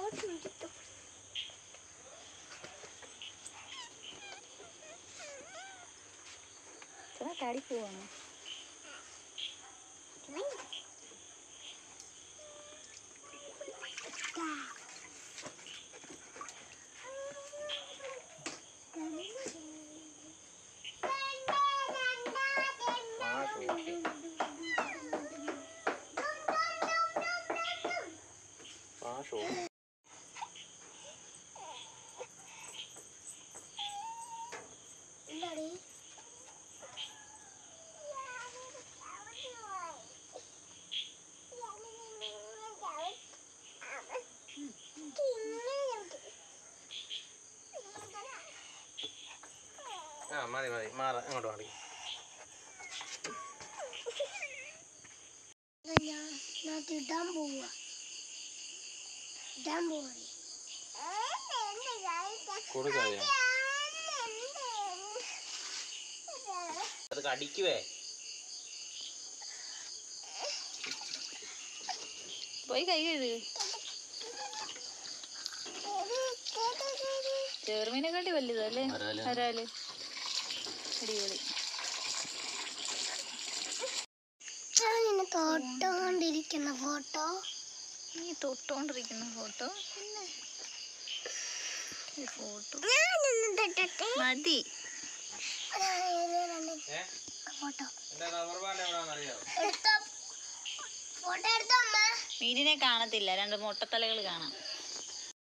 ചാടി പോവാണോ പാഷോ ആ മതി മതി മാറ അങ്ങോട്ട് മാറി ഇടാൻ പോവുക ഇടാൻ പോവാ കൊടുക്കാതെ അത് കടിക്കുവേ പോയി കൈ കഴുകുക ചെറുമീനെക്കാട്ടി വലുതല്ലേ വരാല്. വരാല് അടിപൊളി ഇങ്ങനെ തൊട്ടുകൊണ്ടിരിക്കുന്ന ഫോട്ടോ നീ തൊട്ടോണ്ടിരിക്കുന്ന ഫോട്ടോ പിന്നെ ഫോട്ടോ ഞാനൊന്നും തൊട്ടട്ടെ മതി ഏ ഫോട്ടോ എന്റെ റബ്ബർ ബാൻഡ് എവിടാന്നറിയാവോ എടുത്തോ ഫോട്ടോ എടുത്തോ അമ്മ മീനിനെ കാണത്തില്ല രണ്ട് മുട്ടത്തലകൾ കാണാം